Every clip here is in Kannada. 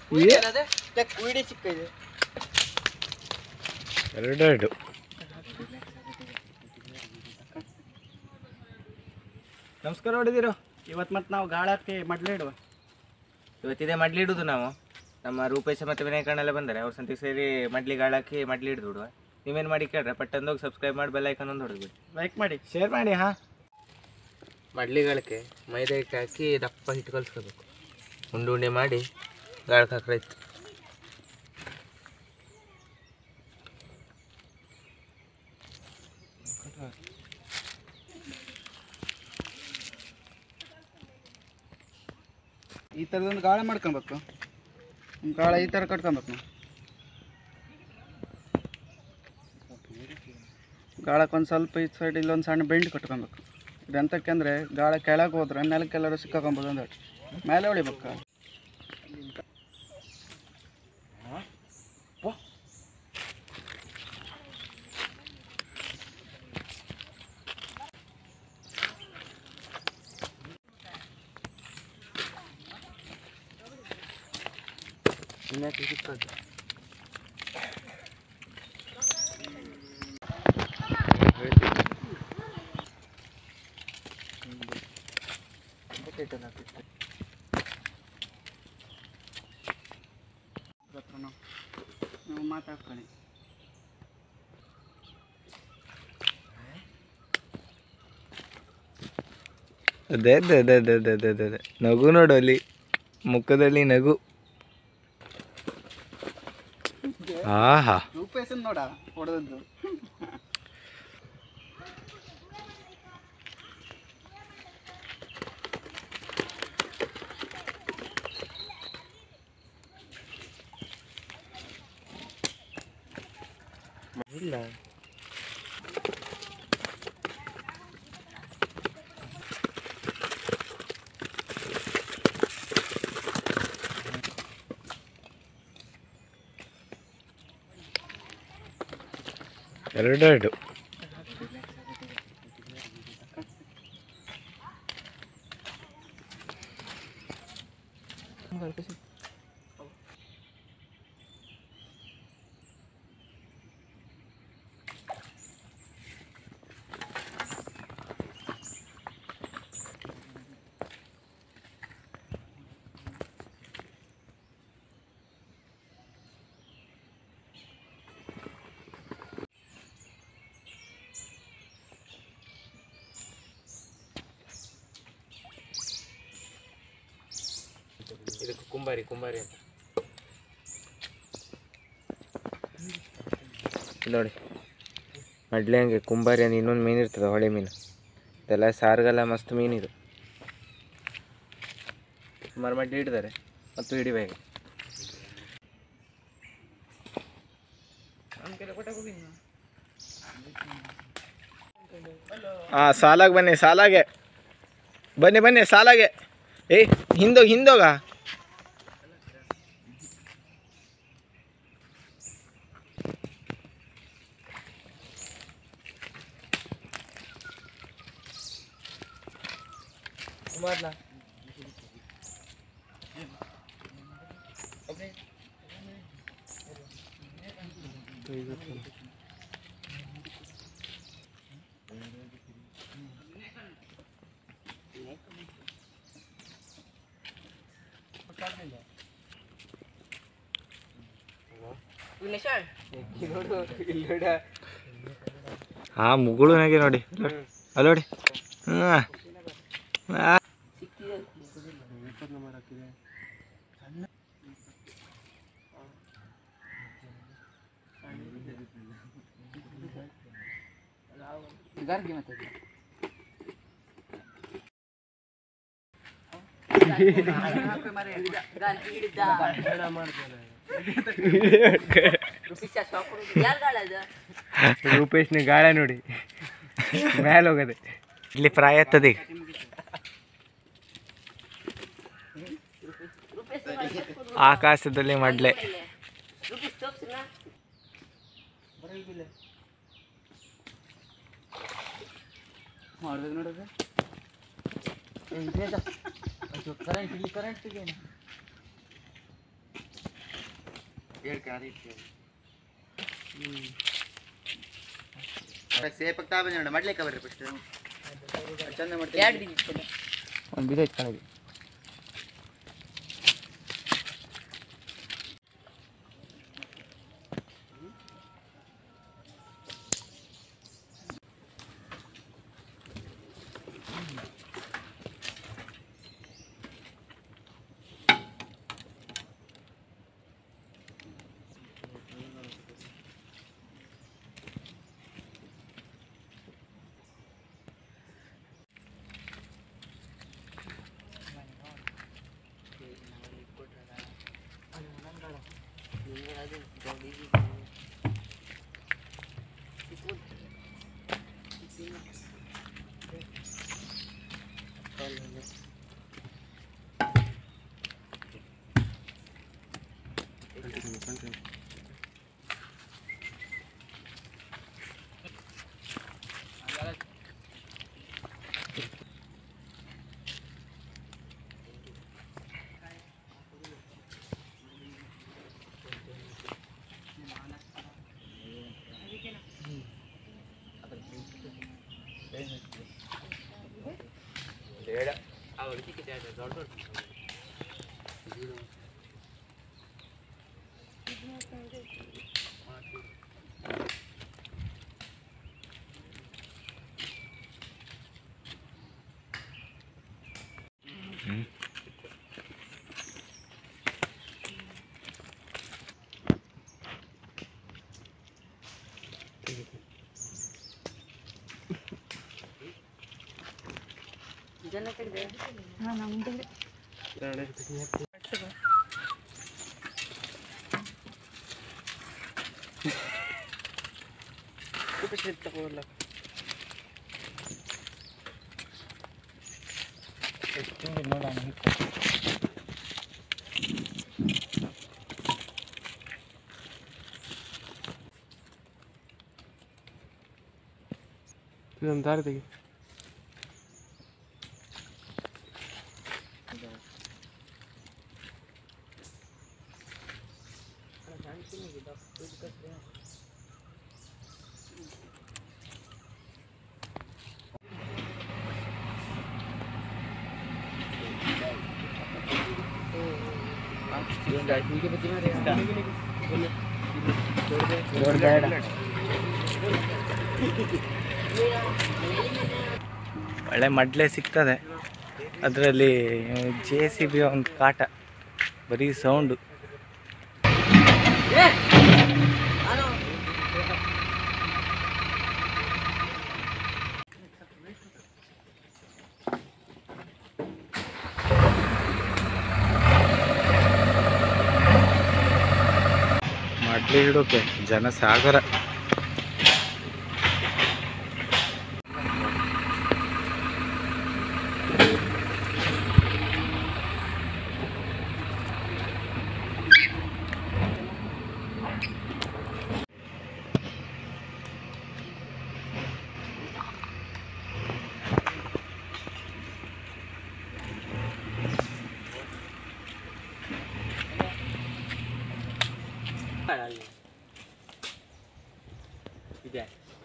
ಉಯಿಡಿ ಚಿಕ್ಕ ಇದೆ ಎರಡೆರಡು ನಮಸ್ಕಾರ ಹೊಡಿದಿರು ಇವತ್ತು ಮತ್ತೆ ನಾವು ಗಾಳಕ್ಕೆ ಮಡ್ಲೆ ಇಡುವ ಇವತ್ತಿದೆ ಮಡ್ಲಿ ಇಡುದು ನಾವು ನಮ್ಮ ರೂಪೇಶ ಮತ್ತು ವಿನಯಕಣ್ಣೆಲ್ಲ ಬಂದರೆ ಅವ್ರ ಸಂತಿಗೆ ಸೇರಿ ಮಡ್ಲಿ ಗಾಳಾಕಿ ಮಡ್ಲಿ ಹಿಡಿದು ಬಿಡುವ ನೀವೇನು ಮಾಡಿ ಕೇಳ್ರೆ ಪಟ್ಟಂದೋಗಿ ಸಬ್ಸ್ಕ್ರೈಬ್ ಮಾಡಿ ಬೆಲ್ ಐಕನ್ ಒಂದು ಹೊಡೆದ್ಬಿಡಿ ಲೈಕ್ ಮಾಡಿ ಶೇರ್ ಮಾಡಿ ಹಾಂ ಮಡ್ಲಿಗಳಕ್ಕೆ ಮೈದಾ ಹಿಟ್ಟು ಹಾಕಿ ದಪ್ಪ ಹಿಟ್ಟು ಕಲಿಸ್ಕೋಬೇಕು ಉಂಡೆ ಉಂಡೆ ಮಾಡಿ ಗಾಳಕ್ಕೆ ಹಾಕ್ರೈತು ಈ ಥರದೊಂದು ಗಾಳ ಮಾಡ್ಕೊಬೇಕು ಗಾಳ ಈ ಥರ ಕಟ್ಕೊಬೇಕು ನಾವು ಗಾಳಕ್ಕೆ ಒಂದು ಸ್ವಲ್ಪ ಈ ಸೈಡ್ ಇಲ್ಲೊಂದು ಸಣ್ಣ ಬೆಂಡ್ ಕಟ್ಕೊಬೇಕು ಇದು ಎಂತಕ್ಕೆ ಅಂದರೆ ಗಾಳ ಕೆಳಗೆ ಹೋದ್ರೆ ನೆಲಕ್ಕೆಲ್ಲರೂ ಸಿಕ್ಕಾಕೊಂಬೋದು ಅಂತ ಹೇಳಿ ಮೇಲೆ ಹೊಳಿಬೇಕು ಗಾಳ. ಇನ್ಯಾಕೆ ಸಿಕ್ಕೋದು ಹತ್ರ ನಾವು ನೀವು ಮಾತಾಡ್ಕೊಳ್ಳಿ ಅದೇ ಅದೇ ಅದೇ ಅದೇ ಅದೇ ಅದೇ ಅದೇ ಅದೇ ನಗು ನೋಡು ಅಲ್ಲಿ ಮುಖದಲ್ಲಿ ನಗು ಆಹಾ ರೂಪೇಶನ್ ನೋಡ ಹೊಡೆದದ್ದು ಇಲ್ಲ ಎರಡೆರಡು ಇದಕ್ಕೆ ಕುಂಬಾರಿ ಕುಂಬಾರಿ ಅಂತ ಇಲ್ಲಿ ನೋಡಿ ಮಡ್ಲಿ ಹಂಗೆ ಕುಂಬಾರಿ ಅಂತ ಇನ್ನೊಂದು ಮೀನು ಇರ್ತದೆ ಹೊಳೆ ಮೀನು ಇದೆಲ್ಲ ಸಾರಿಗೆಲ್ಲ ಮಸ್ತ್ ಮೀನಿದು ಸುಮಾರು ಮಡ್ಲಿ ಹಿಡಿದಾರೆ ಮತ್ತು ಹಿಡಿಬೇಕು ಹಾಂ ಸಾಲಾಗೆ ಬನ್ನಿ ಸಾಲಾಗೆ ಬನ್ನಿ ಬನ್ನಿ ಸಾಲಾಗೆ ಏಯ್ ಹಿಂದೋಗಿ ಹಿಂದೋಗ ಹಾಂ ಮುಗುಳುನಾಗೆ ನೋಡಿ ಅಲ್ಲಿ ನೋಡಿ ಹಾಂ ಗಾರ್ಗಿ ಮತ್ತೆ ರೂಪೇಶ್ನ ಗಾಳ ನೋಡಿ ಮೇಲೆ ಹೋಗದೆ ಇಲ್ಲಿ ಪ್ರಾಯ ಎತ್ತದ ಈಗ ಆಕಾಶದಲ್ಲಿ ಮಡ್ಲೆ ಮಾಡ್ಬೇಕು ನೋಡೋದು ಕರೆಂಟ್ ಇಲ್ಲಿ ಕರೆಂಟ್ ಸೇಪಕ್ಕೆ ತಾ ಬಂದ ಮಾಡ್ಲಿಕ್ಕೆ ಬರ್ರಿ ಫಸ್ಟ್ ಚಂದ ಒಂದು ಬಿದ್ದೈತೆ ಕೆಳಗೆ ಇದೊಂದು ದಾರಿ ತೆಗಿ ಒಳ್ಳೆ ಮಡ್ಲೆ ಸಿಗ್ತದೆ ಅದರಲ್ಲಿ ಜೆ ಸಿ ಬಿ ಒಂದು ಕಾಟ ಬರೀ ಸೌಂಡು ಮಡ್ಲಿ ಹಿಡೋಕೆ ಜನ ಸಾಗರ ಇದೆ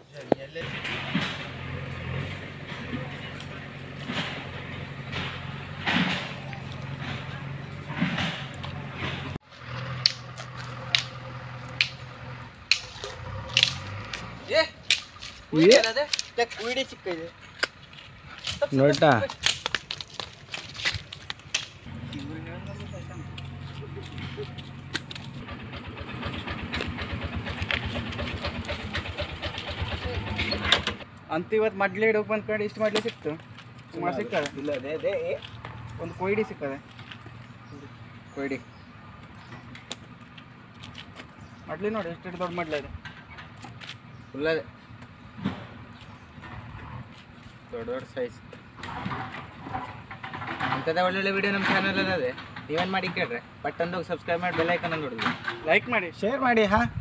ಕುಯ್ಡಿ ಚಿಕ್ಕ ಇದೆ ನೋಡ್ತಾ ಅಂತ ಇವತ್ತು ಮಡ್ಲಿ ಹಿಡೋಕೆ ಬಂದ್ಕೊಂಡು ಇಷ್ಟು ಮಡ್ಲಿ ಸಿಕ್ತು ಸುಮಾರು ಸಿಕ್ಕದೆ ಇಲ್ಲ ಅದೇ ಅದೇ ಒಂದು ಕೊಯ್ಡಿ ಸಿಕ್ಕದೆ ಕೊಯ್ಡಿ ಮಡ್ಲಿ ನೋಡಿ ಎಷ್ಟು ದೊಡ್ಡ ಮಡ್ಲಿ ಇದೆ ಫುಲ್ ಅದೇ ದೊಡ್ಡ ದೊಡ್ಡ ಸೈಜ್ ಅಂಥದ್ದೇ ಒಳ್ಳೊಳ್ಳೆ ವಿಡಿಯೋ ನಮ್ಮ ಚಾನಲಲ್ಲಿ ಅದೇ ನೀವೇನು ಮಾಡಿ ಕೇಳ್ರೆ ಪಟ್ಟಂದೋಗಿ ಸಬ್ಸ್ಕ್ರೈಬ್ ಮಾಡಿ ಬೆಲ್ ಐಕನ್ ನೋಡಿದ್ವಿ ಲೈಕ್ ಮಾಡಿ ಶೇರ್ ಮಾಡಿ ಹಾ